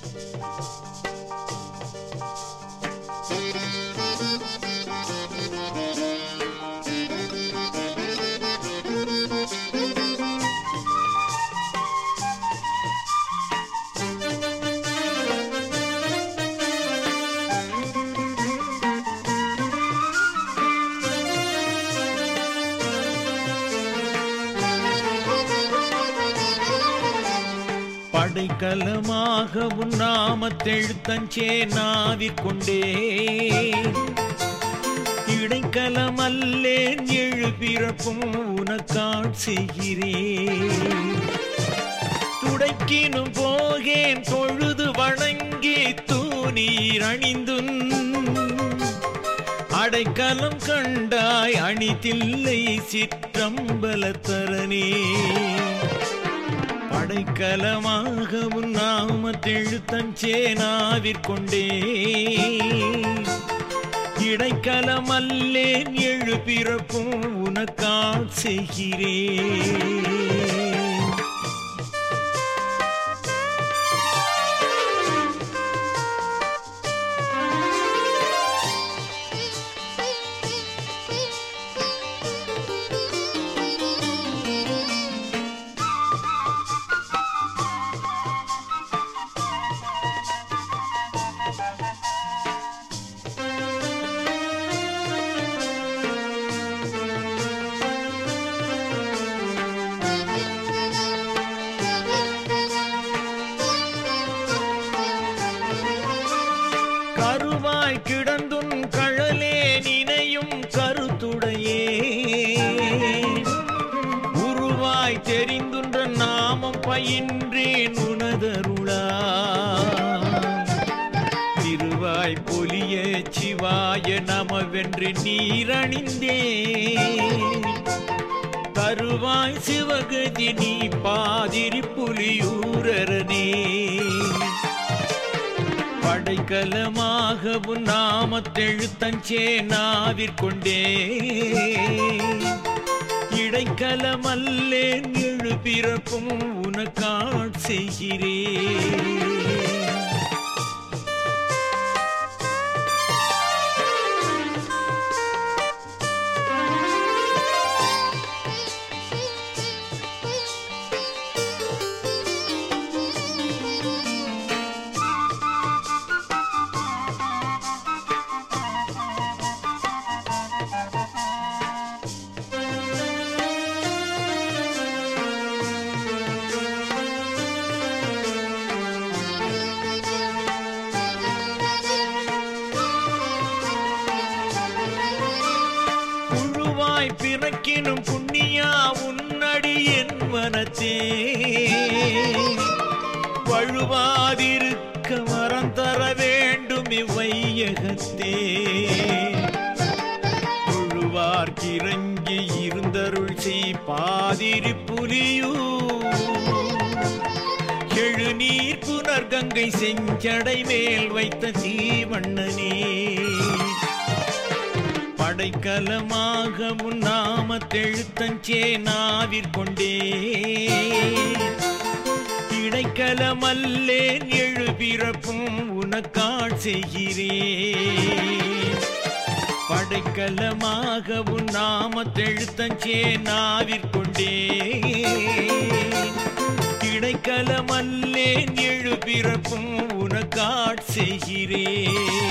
படைக்கலமாக உன் நாமத்தெழுத்தஞ்சே நாவிற்கொண்டே இடைக்கலமல்லேன் எழு பிறப்பும் உனக்காட் செய்கிறேன் துடைக்கினும் போகேன் தொழுது வணங்கி தூணீர் அணிந்துன் அடைக்கலம் கண்டாய் அணிதில்லை சிற்றம்பலத்தரனே படைக்கலமாக உன் நாமத்தெழுத்தஞ்சே நாவிற்கொண்டே இடைக்கலமல்லேன் எழு பிறப்பும் உனக்காட் செய்கிறேன் கருவாய் கிடந்துன் கழலே நினையும் கருத்துடையே உருவாய் தெரிந்துன்ற நாமம் பயின்றேன் உனதருளா திருவாய் பொலிய சிவாய நமவென்று நீரணிந்தே தருவாய் சிவகதி நீ பாதிரி புலியூரனே படைக்கலமாக உன் நாமத்தெழுத்தஞ்சே நாவிற்கொண்டே இடைக்கலமல்லேன் எழு பிறப்பும் உனக்காட் செய்கிறேன் புழுவாய் பிறக்கினும் புண்ணியா உன்னடி என் மனத்தே வழுவாதிருக்க வரம் தர வேண்டும் இவ்வையகத்தே புழுவார்க்கிறங்கி இருந்தருள் செய் பாதிரி புலியூ எழுநீர் புனர்கங்கை செஞ்சடை மேல் வைத்த தீவண்ணனே படைக்கலமாக உன் நாமத்தெழுத்தஞ்சே நாவிற்கொண்டே இடைக்கலமல்லேன் எழு பிறப்பும் உனக்காட் செய்கிறேன் படைக்கலமாக உன் நாமத்தெழுத்தஞ்சே நாவிற்கொண்டே இடைக்கலமல்லேன் எழு பிறப்பும் உனக்காட் செய்கிறேன்